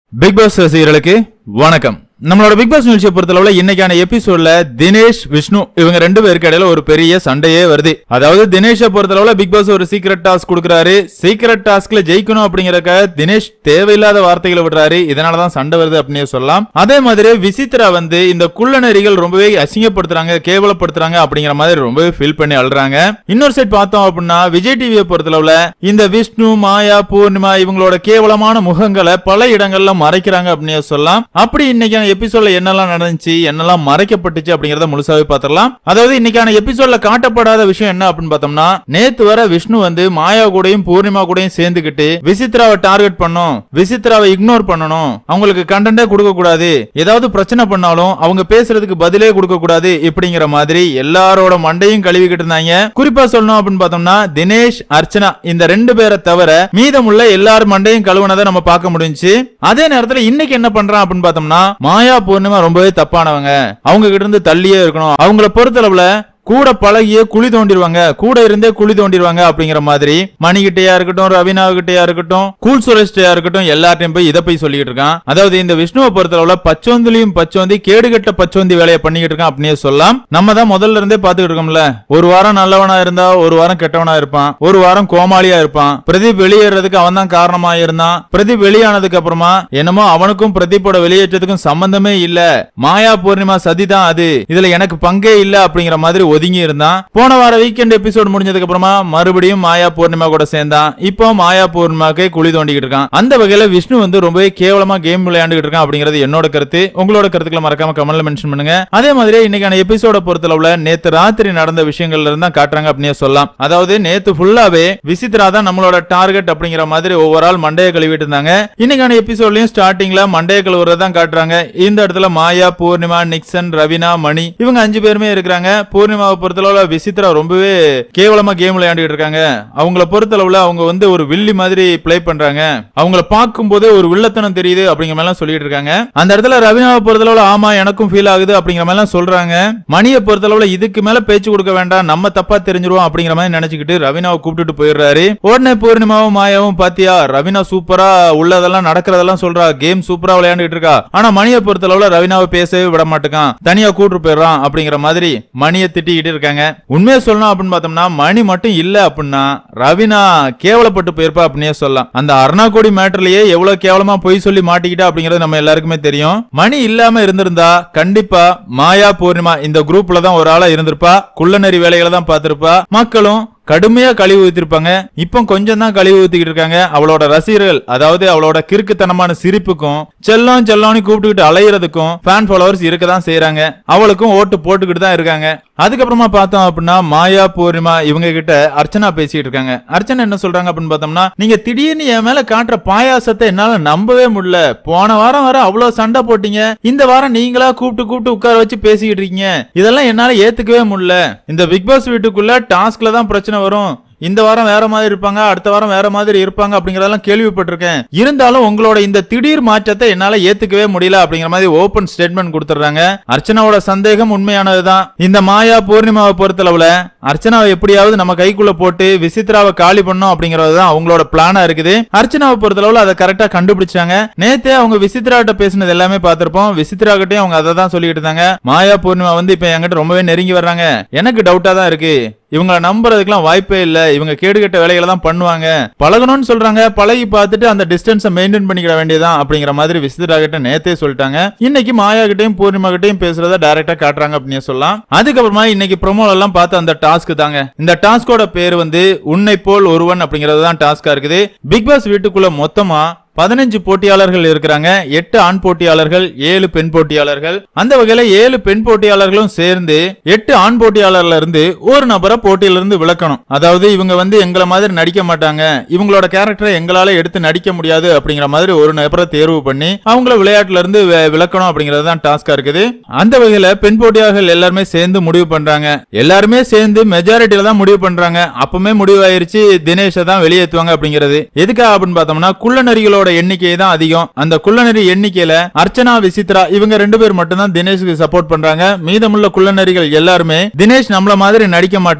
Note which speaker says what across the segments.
Speaker 1: big pass ரசிகர்களுக்கு வணக்கம் நம்மளோட பிக் பாஸ் நிகழ்ச்சியை பொறுத்தளவுல இன்னைக்கான எபிசோட்ல தினேஷ் விஷ்ணு இவங்க ரெண்டு பேருக்கு இடையில ஒரு பெரிய சண்டையே வருது அதாவது தினேஷை பொறுத்தளவுல பிக் பாஸ் ஒரு சீக்ரெட் டாஸ்க் கொடுக்குறாரு சீக்ரெட் டாஸ்க்ல ஜெயிக்கணும் அப்படிங்கறதுக்காக தினேஷ் தேவையில்லாத வார்த்தைகளை விடுறாரு இதனாலதான் சண்டை வருது அப்படின்னு சொல்லலாம் அதே மாதிரி விசித்ரா வந்து இந்த குள்ளநரிகள் ரொம்பவே அசிங்கப்படுத்துறாங்க கேவலப்படுத்துறாங்க அப்படிங்கிற மாதிரி ரொம்பவே ஃபீல் பண்ணி அழுறாங்க இன்னொரு சைட் பார்த்தோம் அப்படின்னா விஜய் டிவியை பொறுத்தளவுல இந்த விஷ்ணு மாயா பூர்ணிமா இவங்களோட கேவலமான முகங்களை பல இடங்கள்ல மறைக்கிறாங்க அப்படின்னு சொல்லலாம் அப்படி இன்னைக்கான எபிசோட்ல என்னெல்லாம் நடந்துச்சு என்னெல்லாம் மறைக்கப்பட்டுச்சு அப்படிங்கறத முழுசாவே பாத்திரலாம் அதாவது இன்னைக்கான எபிசோட்ல காட்டப்படாத விஷயம் என்ன அப்படின்னு பார்த்தோம்னா நேத்து வர விஷ்ணு வந்து மாயா கூடயும் பூர்ணிமா கூடயும் சேர்ந்துக்கிட்டு விசித்ராவை டார்கெட் பண்ணும் விசித்ராவை இக்னோர் பண்ணணும் அவங்களுக்கு கண்டென்ட்டே கொடுக்க கூடாது ஏதாவது பிரச்சனை பண்ணாலும் அவங்க பேசுறதுக்கு பதிலே கொடுக்க கூடாது இப்படிங்கிற மாதிரி எல்லாரோட மண்டையும் கழுவிக்கிட்டு இருந்தாங்க குறிப்பா சொல்லணும் அப்படின்னு பார்த்தோம்னா தினேஷ் அர்ச்சனா இந்த ரெண்டு பேரை தவிர மீதமுள்ள எல்லார் மண்டையும் கழுவுனதை நம்ம பார்க்க முடிஞ்சுச்சு அதே நேரத்துல இன்னைக்கு என்ன பண்றான் அப்படின்னு பார்த்தோம்னா மாயா பூர்ணிமா ரொம்பவே தப்பானவங்க அவங்க கிட்ட இருந்து தள்ளியே இருக்கணும் அவங்கள பொறுத்தளவுல கூட பழகியே குழி தோண்டிடுவாங்க கூட இருந்தே குழி தோண்டிடுவாங்க அப்படிங்கிற மாதிரி மணிகிட்டயா இருக்கட்டும் ரவீனா கிட்டயா இருக்கட்டும் கூல் சுரேஷ்டையா இருக்கட்டும் எல்லார்ட்டையும் போய் இதை போய் சொல்லிட்டு இருக்கான் அதாவது இந்த விஷ்ணுவை பொறுத்தளவுல பச்சோந்திலையும் பச்சோந்தி கேடுகட்ட பச்சோந்தி வேலையை பண்ணிக்கிட்டு இருக்கான் அப்படின்னே சொல்லலாம் நம்ம தான் முதல்ல இருந்தே பாத்துக்கிட்டு இருக்கோம்ல ஒரு வாரம் நல்லவனா இருந்தா ஒரு வாரம் கெட்டவனா இருப்பான் ஒரு வாரம் கோமாளியா இருப்பான் பிரதீப் வெளியேறதுக்கு அவன் தான் காரணமா இருந்தான் பிரதீப் வெளியானதுக்கு அப்புறமா என்னமோ அவனுக்கும் பிரதீப்போட வெளியேற்றத்துக்கும் சம்பந்தமே இல்ல மாயா பூர்ணிமா சதி தான் அது இதுல எனக்கு பங்கே இல்ல அப்படிங்கிற மாதிரி ஒதுங்கி இருந்தான் போன வார வீக்கெண்ட் எபிசோட் முடிஞ்சதுக்கு அப்புறமா மறுபடியும் மாயா பூர்ணிமா கூட சேர்ந்தான் இப்போ மாயா பூர்ணிமாக்கே குழி தோண்டிக்கிட்டு இருக்கான் அந்த வகையில விஷ்ணு வந்து ரொம்பவே கேவலமா கேம் விளையாண்டுகிட்டு இருக்கான் அப்படிங்கிறது என்னோட கருத்து உங்களோட கருத்துக்களை மறக்காம கமெண்ட்ல மென்ஷன் பண்ணுங்க அதே மாதிரி இன்னைக்கான எபிசோட பொறுத்தளவுல நேத்து ராத்திரி நடந்த விஷயங்கள்ல இருந்தா காட்டுறாங்க அப்படின்னு சொல்லலாம் அதாவது நேத்து ஃபுல்லாவே விசித்ரா தான் நம்மளோட டார்கெட் அப்படிங்கிற மாதிரி ஒவ்வொரு ஆள் மண்டையை கழுவிட்டு இருந்தாங்க இன்னைக்கான எபிசோட்லயும் ஸ்டார்டிங்ல மண்டையை கழுவுறதான் காட்டுறாங்க இந்த இடத்துல மாயா பூர்ணிமா நிக்சன் ரவினா மணி இவங்க அஞ்சு பேருமே இருக்கிறாங்க பூர்ணிமாவை பொறுத்தளவுல விசித்ரா ரொம்பவே கேவலமா கேம் விளையாண்டுட்டு இருக்காங்க அவங்கள பொறுத்தளவுல அவங்க வந்து ஒரு வில்லி மாதிரி ப்ளே பண்றாங்க அவங்கள பார்க்கும் போதே ஒரு வில்லத்தனம் தெரியுது அப்படிங்கிற மாதிரி எல்லாம் சொல்லிட்டு இருக்காங்க அந்த இடத்துல ரவினாவை பொறுத்தளவுல ஆமா எனக்கும் ஃபீல் ஆகுது அப்படிங்கிற மாதிரி எல்லாம் சொல்றாங்க மணியை பொறுத்தளவுல இதுக்கு மேல பேச்சு கொடுக்க வேண்டாம் நம்ம தப்பா தெரிஞ்சிருவோம் அப்படிங்கிற மாதிரி நினைச்சுக்கிட்டு ரவினாவை கூப்பிட்டுட்டு போயிடுறாரு உடனே பூர்ணிமாவும் மாயாவும் பாத்தியா ரவினா சூப்பரா உள்ளதெல்லாம் நடக்கிறதெல்லாம் சொல்றா கேம் சூப்பரா விளையாண்டுட்டு இருக்கா ஆனா மணியை பொறுத்தளவுல ரவினாவை பேசவே விட மாட்டேங்கான் தனியா கூட்டு போயிடுறான் அப்படிங்கிற மாதிரி மணியை திட்டிக்கிட்டு இருக்காங்க உண்மையை சொல்லணும் அப்படின்னு பார்த்தோம்னா மணி மட்டும் இல்ல அப்படின்னா ரவினா கேவலப்பட்டு போயிருப்பா அப்படின்னே சொல்லலாம் அந்த அருணாகோடி மேட்டர்லயே எவ்வளவு கேவலமா பொய் சொல்லி மாட்டிக்கிட்டா அப்படிங்கிறது நம்ம எல்லாருக்குமே தெரியும் மணி இல்லாம இருந்திருந்தா கண்டிப்பா மாயா பூர்ணிமா இந்த குரூப்ல தான் ஒரு ஆளா இருந்திருப்பா குள்ளநெறி வேலைகளை தான் பார்த்திருப்பா மக்களும் கடுமையா கழிவு ஊத்திருப்பாங்க இப்போ கொஞ்சம் தான் கழிவு ஊத்திக்கிட்டு இருக்காங்க அவளோட ரசிகர்கள் அதாவது அவளோட கிறுக்குத்தனமான சிரிப்புக்கும் செல்லம் செல்லம்னு கூப்பிட்டுக்கிட்டு அலையிறதுக்கும் ஃபேன் ஃபாலோவர்ஸ் இருக்க தான் செய்யறாங்க அவளுக்கும் ஓட்டு போட்டுக்கிட்டு தான் இருக்காங்க அதுக்கப்புறமா பார்த்தோம் அப்படின்னா மாயா பூர்ணிமா இவங்க கிட்ட அர்ச்சனா பேசிட்டு இருக்காங்க அர்ச்சனா என்ன சொல்றாங்க அப்படின்னு பார்த்தோம்னா நீங்க திடீர்னு என் மேல காட்டுற பாயாசத்தை என்னால நம்பவே முடியல போன வாரம் வர அவ்வளவு சண்டை போட்டீங்க இந்த வாரம் நீங்களா கூப்பிட்டு கூப்பிட்டு உட்கார வச்சு பேசிக்கிட்டு இருக்கீங்க இதெல்லாம் என்னால ஏத்துக்கவே முடியல இந்த பிக் பாஸ் வீட்டுக்குள்ள டாஸ்க்ல தான் பிரச்சனை வரும் இந்த வாரம் வேற மாதிரி இருப்பாங்க அடுத்த வாரம் வேற மாதிரி இருப்பாங்க அப்படிங்கறதெல்லாம் கேள்விப்பட்டிருக்கேன் இருந்தாலும் உங்களோட இந்த திடீர் மாற்றத்தை என்னால ஏத்துக்கவே முடியல அப்படிங்கிற மாதிரி ஓபன் ஸ்டேட்மெண்ட் கொடுத்துறாங்க அர்ச்சனாவோட சந்தேகம் உண்மையானதுதான் இந்த மாயா பூர்ணிமாவை பொறுத்தளவுல அர்ச்சனாவை எப்படியாவது நம்ம கைக்குள்ள போட்டு விசித்ராவை காலி பண்ணோம் அப்படிங்கறது தான் அவங்களோட பிளானா இருக்குது அர்ச்சனாவை பொறுத்தளவுல அதை கரெக்டா கண்டுபிடிச்சாங்க நேத்தே அவங்க விசித்ரா கிட்ட பேசினது எல்லாமே பார்த்திருப்போம் விசித்ரா கிட்டயும் அவங்க அதை தான் சொல்லிட்டு இருந்தாங்க மாயா பூர்ணிமா வந்து இப்ப என்கிட்ட ரொம்பவே நெருங்கி வர்றாங்க எனக்கு டவுட்டா தான் இருக்கு இவங்கள நம்புறதுக்குலாம் வாய்ப்பே இல்ல இவங்க கேடுகட்ட வேலைகளை தான் பண்ணுவாங்க பழகணும்னு சொல்றாங்க பழகி பார்த்துட்டு அந்த டிஸ்டன்ஸை மெயின்டைன் பண்ணிக்கிட வேண்டியதான் அப்படிங்கிற மாதிரி விசித்ரா கிட்ட நேத்தே சொல்லிட்டாங்க இன்னைக்கு மாயா கிட்டயும் பூர்ணிமா கிட்டயும் பேசுறத டைரக்டா காட்டுறாங்க அப்படின்னு சொல்லலாம் அதுக்கப்புறமா இன்னைக்கு ப்ரோமோல எல்லாம் பார்த்த அந்த டாஸ்க் தாங்க இந்த டாஸ்கோட பேர் வந்து உன்னை போல் ஒருவன் அப்படிங்கிறது தான் டாஸ்கா இருக்குது பிக் பாஸ் வீட்டுக்குள்ள மொத்தமா பதினஞ்சு போட்டியாளர்கள் இருக்கிறாங்க எட்டு ஆண் போட்டியாளர்கள் ஏழு பெண் போட்டியாளர்கள் அந்த வகையில ஏழு பெண் போட்டியாளர்களும் சேர்ந்து எட்டு ஆண் போட்டியாளர்ல இருந்து ஒரு நபரை போட்டியில இருந்து விளக்கணும் அதாவது இவங்க வந்து எங்களை மாதிரி நடிக்க மாட்டாங்க இவங்களோட கேரக்டரை எங்களால எடுத்து நடிக்க முடியாது அப்படிங்கிற மாதிரி ஒரு நபரை தேர்வு பண்ணி அவங்கள விளையாட்டுல இருந்து வி- விளக்கணும் அப்படிங்கிறது தான் டாஸ்கா இருக்குது அந்த வகையில பெண் போட்டியாளர்கள் எல்லாருமே சேர்ந்து முடிவு பண்றாங்க எல்லாருமே சேர்ந்து மெஜாரிட்டியில தான் முடிவு பண்றாங்க அப்பவுமே முடிவாயிருச்சு தினேஷை தான் வெளியேற்றுவாங்க அப்படிங்கிறது எதுக்காக அப்படின்னு பார்த்தோம்னா குள்ளநரிகளோட எண்ணிக்கை தான் அதிகம் அந்த குள்ளநரி எண்ணிக்கையில அர்ச்சனா விசித்ரா இவங்க ரெண்டு பேர் மட்டும்தான் தினேஷுக்கு சப்போர்ட் பண்றாங்க மீதமுள்ள குள்ளநரிகள் எல்லாருமே தினேஷ் நம்மள மாதிரி நடிக்க மாட்டாரு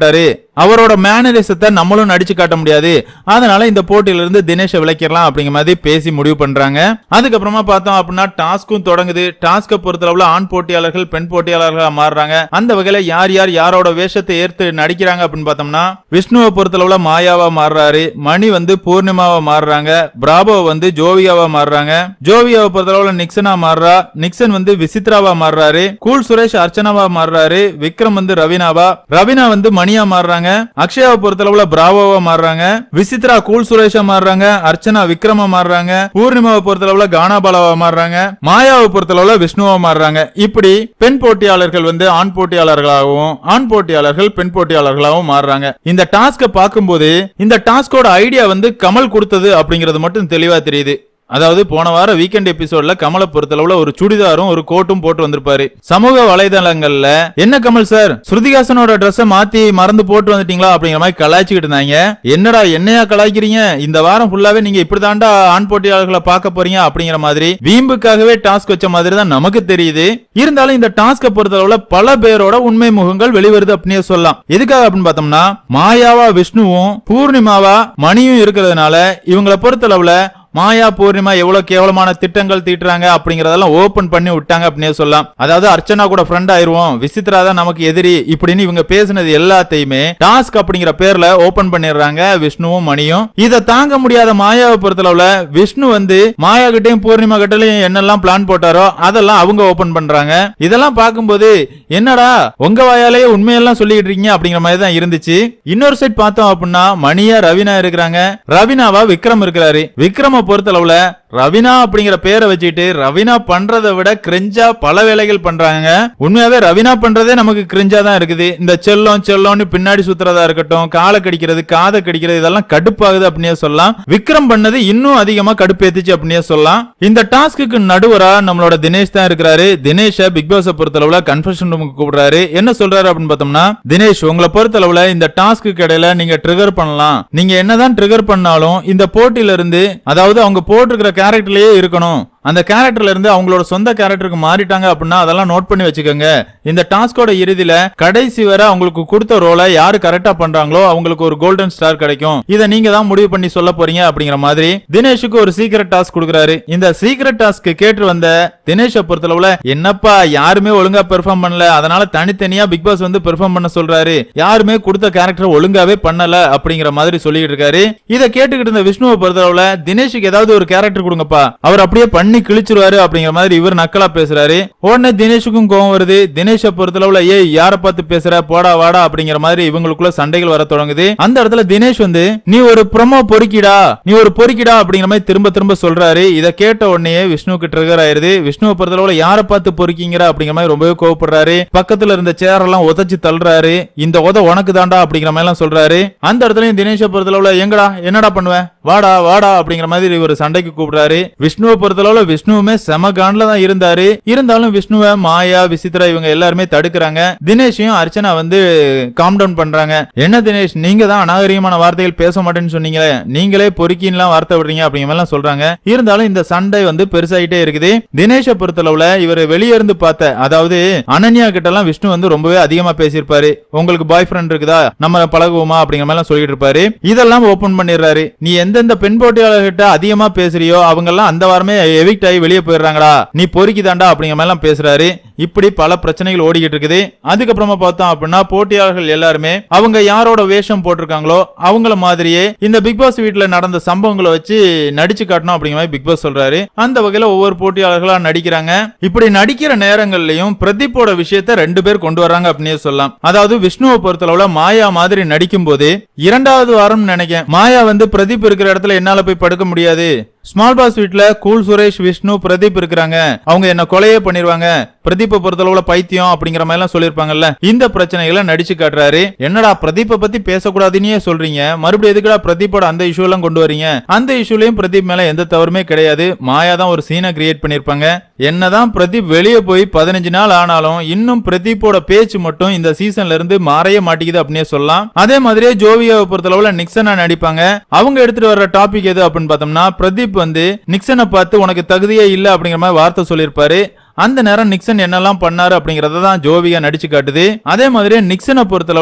Speaker 1: அவரோட மேனரிசத்தை நம்மளும் நடிச்சு காட்ட முடியாது அதனால இந்த போட்டியில இருந்து தினேஷை விளக்கிடலாம் அப்படிங்கிற மாதிரி பேசி முடிவு பண்றாங்க அதுக்கப்புறமா பார்த்தோம் அப்படின்னா டாஸ்க்கும் தொடங்குது டாஸ்கை பொறுத்தளவுல ஆண் போட்டியாளர்கள் பெண் போட்டியாளர்களா மாறுறாங்க அந்த வகையில யார் யார் யாரோட வேஷத்தை ஏற்று நடிக்கிறாங்க அப்படின்னு பார்த்தோம்னா விஷ்ணுவை பொறுத்தளவுல மாயாவா மாறுறாரு மணி வந்து பூர்ணிமாவா மாறுறாங்க பிராபோ வந்து ஜோவியாவா மாறுறாங்க ஜோவியாவை பொறுத்தளவுல நிக்சனா மாறுறா நிக்சன் வந்து விசித்ராவா மாறுறாரு கூல் சுரேஷ் அர்ச்சனாவா மாறுறாரு விக்ரம் வந்து ரவினாவா ரவினா வந்து மணியா மாறுறாங்க அக்ஷயாவை பொறுத்தளவுல பிராவோவா மாறுறாங்க விசித்ரா கூல் சுரேஷா மாறுறாங்க அர்ச்சனா விக்ரமா மாறுறாங்க பூர்ணிமாவை பொறுத்தளவுல கானாபாலாவா மாறுறாங்க மாயாவை பொறுத்தளவுல விஷ்ணுவா மாறுறாங்க இப்படி பெண் போட்டியாளர்கள் வந்து ஆண் போட்டியாளர்களாகவும் ஆண் போட்டியாளர்கள் பெண் போட்டியாளர்களாகவும் மாறுறாங்க இந்த டாஸ்கை பார்க்கும்போது இந்த டாஸ்கோட ஐடியா வந்து கமல் கொடுத்தது அப்படிங்கிறது மட்டும் தெளிவா தெரியுது அதாவது போன வாரம் வீக்கெண்ட் எபிசோட்ல கமலை பொறுத்தளவுல ஒரு சுடிதாரும் ஒரு கோட்டும் போட்டு வந்திருப்பாரு சமூக வலைதளங்கள்ல என்ன கமல் சார் ஸ்ருதிகாசனோட ட்ரெஸ்ஸை மாத்தி மறந்து போட்டு வந்துட்டீங்களா அப்படிங்கிற மாதிரி கலாய்ச்சிக்கிட்டு இருந்தாங்க என்னடா என்னையா கலாய்க்கிறீங்க இந்த வாரம் ஃபுல்லாவே நீங்க இப்படிதாண்டா ஆண் போட்டியாளர்களை பார்க்க போறீங்க அப்படிங்கிற மாதிரி வீம்புக்காகவே டாஸ்க் வச்ச மாதிரி தான் நமக்கு தெரியுது இருந்தாலும் இந்த டாஸ்கை பொறுத்தளவுல பல பேரோட உண்மை முகங்கள் வெளிவருது அப்படின்னே சொல்லலாம் எதுக்காக அப்படின்னு பார்த்தோம்னா மாயாவா விஷ்ணுவும் பூர்ணிமாவா மணியும் இருக்கிறதுனால இவங்களை பொறுத்தளவுல மாயா பூர்ணிமா எவ்வளவு கேவலமான திட்டங்கள் தீட்டுறாங்க அப்படிங்கறதெல்லாம் ஓபன் பண்ணி விட்டாங்க அப்படின்னே சொல்லலாம் அதாவது அர்ச்சனா கூட ஃப்ரெண்ட் ஆயிருவோம் விசித்ரா தான் நமக்கு எதிரி இப்படின்னு இவங்க பேசினது எல்லாத்தையுமே டாஸ்க் அப்படிங்கிற பேர்ல ஓபன் பண்ணிடுறாங்க விஷ்ணுவும் மணியும் இதை தாங்க முடியாத மாயாவை பொறுத்தளவுல விஷ்ணு வந்து மாயா கிட்டையும் பூர்ணிமா கிட்டயும் என்னெல்லாம் பிளான் போட்டாரோ அதெல்லாம் அவங்க ஓபன் பண்றாங்க இதெல்லாம் பார்க்கும்போது என்னடா உங்க வாயாலேயே உண்மையெல்லாம் சொல்லிட்டு இருக்கீங்க அப்படிங்கிற மாதிரி தான் இருந்துச்சு இன்னொரு சைட் பார்த்தோம் அப்படின்னா மணியா ரவினா இருக்கிறாங்க ரவினாவா விக்ரம் இருக்கிறாரு விக்ரம பொறுத்தளவுல ரவினா அப்படிங்கிற பேரை வச்சுட்டு ரவினா பண்றதை விட கிரிஞ்சா பல வேலைகள் பண்றாங்க உண்மையாவே ரவினா பண்றதே நமக்கு கிரிஞ்சா தான் இருக்குது இந்த செல்லம் செல்லம்னு பின்னாடி சுத்துறதா இருக்கட்டும் காலை கடிக்கிறது காதை கடிக்கிறது இதெல்லாம் கடுப்பாகுது அப்படின்னே சொல்லலாம் விக்ரம் பண்ணது இன்னும் அதிகமா கடுப்பேத்துச்சு அப்படின்னே சொல்லலாம் இந்த டாஸ்க்கு நடுவரா நம்மளோட தினேஷ் தான் இருக்கிறாரு தினேஷ பிக் பாஸ் பொறுத்தளவுல கன்ஃபெஷன் ரூமுக்கு கூப்பிடுறாரு என்ன சொல்றாரு அப்படின்னு பார்த்தோம்னா தினேஷ் உங்களை பொறுத்தளவுல இந்த டாஸ்க்கு இடையில நீங்க ட்ரிகர் பண்ணலாம் நீங்க என்னதான் ட்ரிகர் பண்ணாலும் இந்த போட்டியில இருந்து அதாவது அவங்க போட்டிருக்கிற கேரக்டர்லயே இருக்கணும் அந்த கேரக்டர்ல இருந்து அவங்களோட சொந்த கேரக்டருக்கு மாறிட்டாங்க அப்படின்னா அதெல்லாம் நோட் பண்ணி வச்சுக்கோங்க இந்த டாஸ்கோட இறுதியில கடைசி வரை அவங்களுக்கு கொடுத்த ரோலை யாரு கரெக்டா பண்றாங்களோ அவங்களுக்கு ஒரு கோல்டன் ஸ்டார் கிடைக்கும் இதை நீங்க தான் முடிவு பண்ணி சொல்ல போறீங்க அப்படிங்கிற மாதிரி தினேஷுக்கு ஒரு சீக்கிரட் டாஸ்க் கொடுக்குறாரு இந்த சீக்கிரட் டாஸ்க் கேட்டு வந்த தினேஷை பொறுத்தளவுல என்னப்பா யாருமே ஒழுங்கா பெர்ஃபார்ம் பண்ணல அதனால தனித்தனியா பிக் பாஸ் வந்து பெர்ஃபார்ம் பண்ண சொல்றாரு யாருமே கொடுத்த கேரக்டர் ஒழுங்காவே பண்ணல அப்படிங்கிற மாதிரி சொல்லிட்டு இருக்காரு இதை கேட்டுக்கிட்டு இருந்த விஷ்ணுவை பொறுத்தளவுல தினேஷுக்கு ஏதாவது ஒரு கேரக்டர் கொடுங்கப்பா அவர் அப்படியே பண்ணி கிழிச்சிருவாரு அப்படிங்கிற மாதிரி இவர் நக்கலா பேசுறாரு உடனே தினேஷுக்கும் கோவம் வருது தினேஷை பொறுத்தளவுல ஏய் யார பார்த்து பேசுற போடா வாடா அப்படிங்கிற மாதிரி இவங்களுக்குள்ள சண்டைகள் வர தொடங்குது அந்த இடத்துல தினேஷ் வந்து நீ ஒரு ப்ரொமோ பொறுக்கிடா நீ ஒரு பொறுக்கிடா அப்படிங்கிற மாதிரி திரும்ப திரும்ப சொல்றாரு இதை கேட்ட உடனே விஷ்ணுவுக்கு ட்ரிகர் ஆயிருது விஷ்ணுவை பொறுத்தளவுல யார பார்த்து பொறுக்கிங்கிற அப்படிங்கிற மாதிரி ரொம்பவே கோவப்படுறாரு பக்கத்துல இருந்த சேர் எல்லாம் உதச்சு தள்ளுறாரு இந்த உத உனக்கு தாண்டா அப்படிங்கிற மாதிரி எல்லாம் சொல்றாரு அந்த இடத்துலயும் தினேஷை பொறுத்தளவுல எங்கடா என்னடா பண்ணுவேன் வாடா வாடா அப்படிங்கிற மாதிரி இவர் சண்டைக்கு கூப்பிடுறாரு விஷ்ணுவை பொறுத்தளவுல விஷ்ணுவுமே செம காண்ல தான் இருந்தாரு இருந்தாலும் விஷ்ணுவை மாயா விசித்ரா இவங்க எல்லாருமே தடுக்கிறாங்க தினேஷையும் அர்ச்சனா வந்து காம் டவுன் பண்றாங்க என்ன தினேஷ் நீங்க தான் அநாகரிகமான வார்த்தைகள் பேச மாட்டேன்னு சொன்னீங்களே நீங்களே பொறுக்கின்லாம் வார்த்தை விடுறீங்க அப்படிங்கிற மாதிரி எல்லாம் சொல்றாங்க இருந்தாலும் இந்த சண்டை வந்து பெருசாயிட்டே இருக்குது தினேஷை பொறுத்தளவுல இவர் வெளியே இருந்து பார்த்த அதாவது அனன்யா கிட்ட எல்லாம் விஷ்ணு வந்து ரொம்பவே அதிகமா பேசியிருப்பாரு உங்களுக்கு பாய் ஃப்ரெண்ட் இருக்குதா நம்ம பழகுவோமா அப்படிங்கிற மாதிரி எல்லாம் சொல்லிட்டு இருப்பாரு இதெல்லாம் ஓபன் பண்ணிடுறாரு நீ எந்தெந்த பெண் போட்டியாளர்கிட்ட அதிகமா பேசுறியோ அவங்க எல்லாம் அந்த வாரமே எவிக்ட் ஆகி வெளியே போயிடுறாங்கடா நீ பொறுக்கிதாண்டா அப்படிங்கிற மாதிரி எல்லாம் பேசுறாரு இப்படி பல பிரச்சனைகள் ஓடிக்கிட்டு இருக்குது அதுக்கப்புறமா பார்த்தோம் அப்படின்னா போட்டியாளர்கள் எல்லாருமே அவங்க யாரோட வேஷம் போட்டிருக்காங்களோ அவங்கள மாதிரியே இந்த பிக் பாஸ் வீட்ல நடந்த சம்பவங்களை வச்சு நடிச்சு காட்டணும் அப்படிங்கிற மாதிரி பிக் பாஸ் சொல்றாரு அந்த வகையில ஒவ்வொரு போட்டியாளர்களா நடிக்கிறாங்க இப்படி நடிக்கிற நேரங்கள்லயும் பிரதீப்போட விஷயத்த ரெண்டு பேர் கொண்டு வராங்க அப்படின்னு சொல்லலாம் அதாவது விஷ்ணுவை பொறுத்தளவுல மாயா மாதிரி நடிக்கும் போது இரண்டாவது வாரம் நினைக்கிறேன் மாயா வந்து பிரதீப் இருக்கிற இடத்துல என்னால போய் படுக்க முடியாது ஸ்மால் பாஸ் வீட்ல கூல் சுரேஷ் விஷ்ணு பிரதீப் இருக்கிறாங்க அவங்க என்ன கொலையே பண்ணிருவாங்க பிரதீப்பை பொறுத்தளவுல பைத்தியம் அப்படிங்கிற மாதிரி எல்லாம் சொல்லிருப்பாங்கல்ல இந்த பிரச்சனைகளை நடிச்சு காட்டுறாரு என்னடா பிரதீப்பை பத்தி பேசக்கூடாதுன்னே சொல்றீங்க மறுபடியும் எதுக்குடா பிரதீப்போட அந்த இஷ்யூ எல்லாம் கொண்டு வரீங்க அந்த இஷ்யூலயும் பிரதீப் மேல எந்த தவறுமே கிடையாது மாயா தான் ஒரு சீனை கிரியேட் பண்ணிருப்பாங்க என்னதான் பிரதீப் வெளியே போய் பதினஞ்சு நாள் ஆனாலும் இன்னும் பிரதீப்போட பேச்சு மட்டும் இந்த சீசன்ல இருந்து மாறைய மாட்டேங்குது அப்படின்னே சொல்லலாம் அதே மாதிரியே ஜோவியாவை பொறுத்தளவுல நிக்சனா நடிப்பாங்க அவங்க எடுத்துட்டு வர்ற டாபிக் எது அப்படின்னு பார்த்தோம்னா பிரதீப் வந்து நிக்சனை பார்த்து உனக்கு தகுதியே இல்ல அப்படிங்கிற மாதிரி வார்த்தை சொல்லியிருப்பாரு அந்த நேரம் நிக்சன் என்னெல்லாம் பண்ணாரு அப்படிங்கறத தான் ஜோவியா நடிச்சு காட்டுது அதே மாதிரி நிக்சனை பொறுத்தளவுல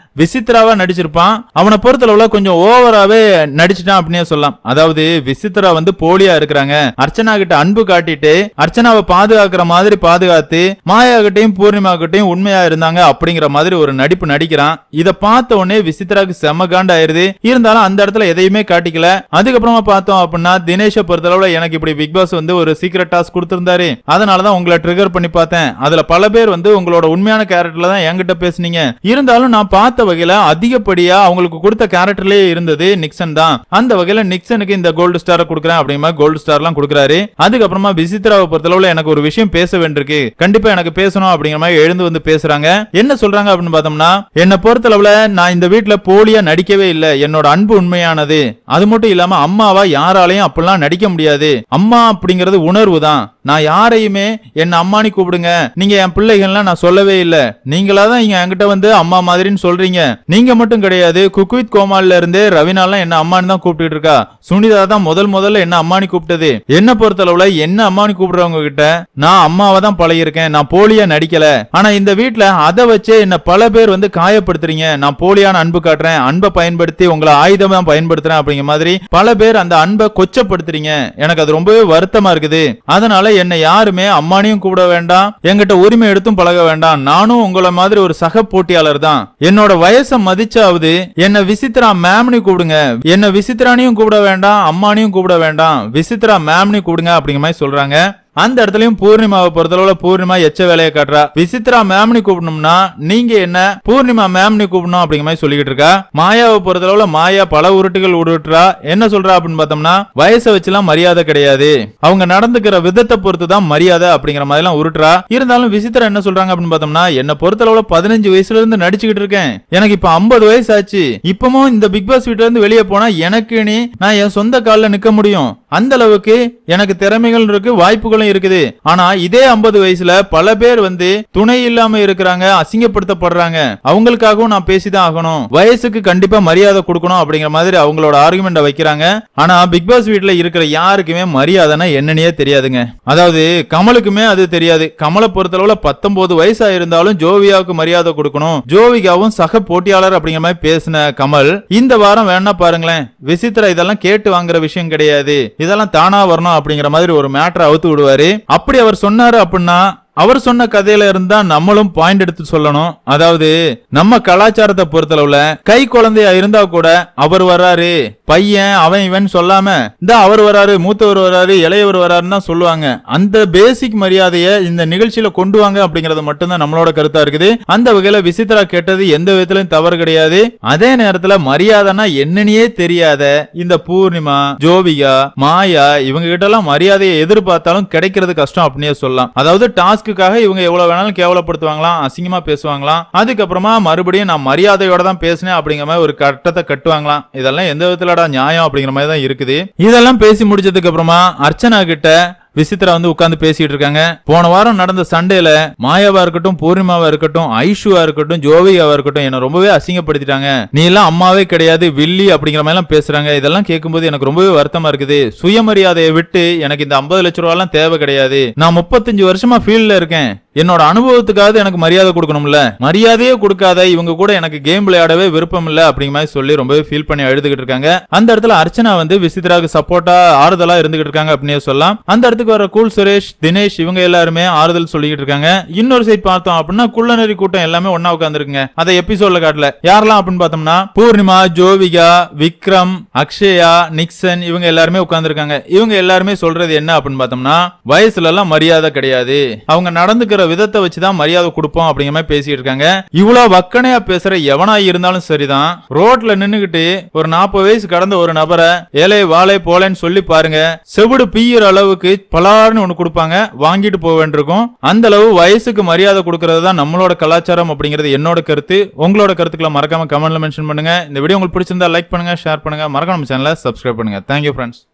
Speaker 1: விசித்ராவா நடிச்சிருப்பான் அவனை பொறுத்தளவுல கொஞ்சம் ஓவராவே நடிச்சிட்டான் அப்படின்னே சொல்லலாம் அதாவது விசித்ரா வந்து போலியா இருக்கிறாங்க அர்ச்சனா கிட்ட அன்பு காட்டிட்டு அர்ச்சனாவை பாதுகாக்கிற மாதிரி பாதுகாத்து மாயா கிட்டையும் பூர்ணிமா கிட்டையும் உண்மையா இருந்தாங்க அப்படிங்கிற மாதிரி ஒரு நடிப்பு நடிக்கிறான் இத பார்த்த உடனே விசித்ராக்கு செம காண்ட் ஆயிருது இருந்தாலும் அந்த இடத்துல எதையுமே காட்டிக்கல அதுக்கப்புறமா பார்த்தோம் அப்படின்னா தினேஷை பொறுத்தளவுல எனக்கு இப்படி பிக் பாஸ் வந்து ஒரு சீக்ரெட் டாஸ்க் கொடுத்திருந்தாரு அதனாலதான் உங்களை ட்ரிகர் பண்ணி பார்த்தேன் அதுல பல பேர் வந்து உங்களோட உண்மையான கேரக்டர்ல தான் என்கிட்ட பேசுனீங்க இருந்தாலும் நான் பார்த்த வகையில அதிகப்படியா அவங்களுக்கு கொடுத்த கேரக்டர்லயே இருந்தது நிக்சன் தான் அந்த வகையில நிக்சனுக்கு இந்த கோல்டு ஸ்டாரை கொடுக்குறேன் அப்படிங்கிற மாதிரி கோல்டு ஸ்டார் எல்லாம் கொடுக்குறாரு அதுக்கப்புறமா விசித்ராவை பொறுத்தளவுல எனக்கு ஒரு விஷயம் பேச வேண்டியிருக்கு கண்டிப்பா எனக்கு பேசணும் அப்படிங்கிற மாதிரி எழுந்து வந்து பேசுறாங்க என்ன சொல்றாங்க அப்படின்னு பார்த்தோம்னா என்னை பொறுத்தளவுல நான் இந்த வீட்ல போலியா நடிக்கவே இல்லை என்னோட அன்பு உண்மையானது அது மட்டும் இல்லாம அம்மாவா யாராலையும் அப்படிலாம் நடிக்க முடியாது அம்மா அப்படிங்கிறது உணர்வு தான் நான் யாரையுமே என்ன அம்மானி கூப்பிடுங்க நீங்க என் பிள்ளைகள்லாம் நான் சொல்லவே இல்ல நீங்களா தான் இங்க என்கிட்ட வந்து அம்மா மாதிரின்னு சொல்றீங்க நீங்க மட்டும் கிடையாது குக்வித் கோமால்ல இருந்து ரவினாலாம் என்ன அம்மான்னு தான் கூப்பிட்டு இருக்கா சுனிதா தான் முதல் முதல்ல என்ன அம்மானி கூப்பிட்டது என்ன பொறுத்தளவுல என்ன அம்மானி கூப்பிடுறவங்க கிட்ட நான் அம்மாவை தான் பழகிருக்கேன் நான் போலியா நடிக்கல ஆனா இந்த வீட்ல அதை வச்சே என்ன பல பேர் வந்து காயப்படுத்துறீங்க நான் போலியான அன்பு காட்டுறேன் அன்பை பயன்படுத்தி உங்களை ஆயுதம் தான் பயன்படுத்துறேன் அப்படிங்கிற மாதிரி பல பேர் அந்த அன்பை கொச்சப்படுத்துறீங்க எனக்கு அது ரொம்பவே வருத்தமா இருக்குது அதனால என்னை யாருமே அம்மானியும் கூப்பிட வேண்டாம் என்கிட்ட உரிமை எடுத்தும் பழக வேண்டாம் நானும் உங்களை மாதிரி ஒரு சக போட்டியாளர் தான் என்னோட வயசை மதிச்சாவது என்ன விசித்ரா மேம்னு கூப்பிடுங்க என்ன விசித்ரானியும் கூப்பிட வேண்டாம் அம்மானியும் கூப்பிட வேண்டாம் விசித்ரா மேம்னு கூப்பிடுங்க அப்படிங்கிற மாதிரி சொல்றாங்க அந்த இடத்துலயும் பூர்ணிமாவை பொறுத்தளவுல பூர்ணிமா எச்ச வேலையை காட்டுறா விசித்ரா மேம்னு கூப்பிடணும்னா நீங்க என்ன பூர்ணிமா மேம்னு கூப்பிடணும் அப்படிங்கிற மாதிரி சொல்லிக்கிட்டு இருக்கா மாயாவை பொறுத்தளவுல மாயா பல உருட்டுகள் உருட்டுறா என்ன சொல்றா அப்படின்னு பார்த்தோம்னா வயசை வச்சுலாம் மரியாதை கிடையாது அவங்க நடந்துக்கிற விதத்தை பொறுத்து தான் மரியாதை அப்படிங்கிற மாதிரி எல்லாம் உருட்டுறா இருந்தாலும் விசித்ரா என்ன சொல்றாங்க அப்படின்னு பார்த்தோம்னா என்ன பொறுத்தளவுல பதினஞ்சு வயசுல இருந்து நடிச்சுக்கிட்டு இருக்கேன் எனக்கு இப்ப ஐம்பது வயசு ஆச்சு இப்பமும் இந்த பிக் பாஸ் வீட்ல இருந்து வெளியே போனா எனக்கு நீ நான் என் சொந்த கால்ல நிக்க முடியும் அந்த அளவுக்கு எனக்கு திறமைகள் இருக்கு வாய்ப்புகளும் இருக்குது ஆனா இதே ஐம்பது வயசுல பல பேர் வந்து துணை இல்லாம இருக்கிறாங்க அசிங்கப்படுத்தப்படுறாங்க அவங்களுக்காகவும் நான் பேசிதான் ஆகணும் வயசுக்கு கண்டிப்பா மரியாதை கொடுக்கணும் அப்படிங்கிற மாதிரி அவங்களோட ஆர்குமெண்ட வைக்கிறாங்க ஆனா பிக் பாஸ் வீட்ல இருக்கிற யாருக்குமே மரியாதைனா என்னன்னே தெரியாதுங்க அதாவது கமலுக்குமே அது தெரியாது கமலை பொறுத்தளவுல பத்தொன்பது வயசா இருந்தாலும் ஜோவியாவுக்கு மரியாதை கொடுக்கணும் ஜோவிகாவும் சக போட்டியாளர் அப்படிங்கிற மாதிரி பேசின கமல் இந்த வாரம் வேணா பாருங்களேன் விசித்ரா இதெல்லாம் கேட்டு வாங்குற விஷயம் கிடையாது இதெல்லாம் தானா வரணும் அப்படிங்கிற மாதிரி ஒரு மேட்டரை அவுத்து விடுவாரு அப்படி அவர் சொன்னாரு அப்படின்னா அவர் சொன்ன கதையில இருந்தா நம்மளும் பாயிண்ட் எடுத்து சொல்லணும் அதாவது நம்ம கலாச்சாரத்தை பொறுத்தளவுல கை குழந்தையா இருந்தா கூட அவர் வர்றாரு பையன் அவன் இவன் சொல்லாம இந்த அவர் வராரு மூத்தவர் வராரு இளையவர் வராருன்னு தான் சொல்லுவாங்க அந்த பேசிக் மரியாதையை இந்த நிகழ்ச்சியில கொண்டு வாங்க அப்படிங்கறது மட்டும்தான் நம்மளோட கருத்தா இருக்குது அந்த வகையில விசித்ரா கேட்டது எந்த விதத்திலும் தவறு கிடையாது அதே நேரத்துல மரியாதைனா என்னன்னே தெரியாத இந்த பூர்ணிமா ஜோவிகா மாயா இவங்க கிட்ட எல்லாம் மரியாதையை எதிர்பார்த்தாலும் கிடைக்கிறது கஷ்டம் அப்படின்னே சொல்லலாம் அதாவது டாஸ்க்குக்காக இவங்க எவ்வளவு வேணாலும் கேவலப்படுத்துவாங்களாம் அசிங்கமா பேசுவாங்களாம் அதுக்கப்புறமா மறுபடியும் நான் மரியாதையோட தான் பேசினேன் அப்படிங்கிற மாதிரி ஒரு கட்டத்தை கட்டுவாங்களாம் இதெல்லாம் எந்த விதத்துலடா நியாயம் அப்படிங்கிற மாதிரி தான் இருக்குது இதெல்லாம் பேசி முடிச்சதுக்கு அப்புறமா அர்ச்சனா கிட்ட விசித்ரா வந்து உட்கார்ந்து பேசிட்டு இருக்காங்க போன வாரம் நடந்த சண்டேல மாயாவா இருக்கட்டும் பூர்ணிமாவா இருக்கட்டும் ஐஷுவா இருக்கட்டும் ஜோவியாவா இருக்கட்டும் என்ன ரொம்பவே அசிங்கப்படுத்திட்டாங்க நீ எல்லாம் அம்மாவே கிடையாது வில்லி அப்படிங்கிற மாதிரி எல்லாம் பேசுறாங்க இதெல்லாம் கேட்கும்போது எனக்கு ரொம்பவே வருத்தமா இருக்குது சுயமரியாதையை விட்டு எனக்கு இந்த ஐம்பது லட்ச ரூபா எல்லாம் தேவை கிடையாது நான் முப்பத்தஞ்சு வருஷமா ஃபீல்ட்ல இருக்கேன் என்னோட அனுபவத்துக்காவது எனக்கு மரியாதை கொடுக்கணும்ல மரியாதையே கொடுக்காத இவங்க கூட எனக்கு கேம் விளையாடவே விருப்பம் இல்ல அப்படிங்கிற மாதிரி சொல்லி ரொம்பவே ஃபீல் பண்ணி அழுதுகிட்டு இருக்காங்க அந்த இடத்துல அர்ச்சனா வந்து விசித்ராக்கு சப்போர்ட்டா ஆறுதலா இருந்துகிட்டு இருக்காங்க அப்படின்னே சொல்லலாம் அந்த இடத்துக்கு வர கூல் சுரேஷ் தினேஷ் இவங்க எல்லாருமே ஆறுதல் சொல்லிக்கிட்டு இருக்காங்க இன்னொரு சைட் பார்த்தோம் அப்படின்னா குள்ளநரி கூட்டம் எல்லாமே ஒன்னா உட்காந்துருக்குங்க அதை எபிசோட்ல காட்டல யாரெல்லாம் அப்படின்னு பார்த்தோம்னா பூர்ணிமா ஜோவிகா விக்ரம் அக்ஷயா நிக்சன் இவங்க எல்லாருமே உட்கார்ந்திருக்காங்க இவங்க எல்லாருமே சொல்றது என்ன அப்படின்னு பார்த்தோம்னா வயசுல எல்லாம் மரியாதை கிடையாது அவங்க நடந்துக்கிற விதத்தை வச்சுதான் மரியாதை கொடுப்போம் அப்படிங்கிற மாதிரி பேசிட்டு இருக்காங்க இவ்வளவு வக்கனையா பேசுற எவனா இருந்தாலும் சரிதான் ரோட்ல நின்னுகிட்டு ஒரு நாற்பது வயசு கடந்த ஒரு நபரை ஏலே வாழை போலேன்னு சொல்லி பாருங்க செவிடு பீயிற அளவுக்கு பலார்னு ஒண்ணு கொடுப்பாங்க வாங்கிட்டு போக வேண்டியிருக்கும் அந்த அளவு வயசுக்கு மரியாதை கொடுக்கறது தான் நம்மளோட கலாச்சாரம் அப்படிங்கிறது என்னோட கருத்து உங்களோட கருத்துக்களை மறக்காம கமெண்ட்ல மென்ஷன் பண்ணுங்க இந்த வீடியோ உங்களுக்கு பிடிச்சிருந்தா லைக் பண்ணுங்க ஷேர் பண்ணுங்க மறக்காம சேனலை சப்ஸ்கிரைப் பண்ணுங்க தேங்க்யூ ஃப்ரெண்ட்ஸ்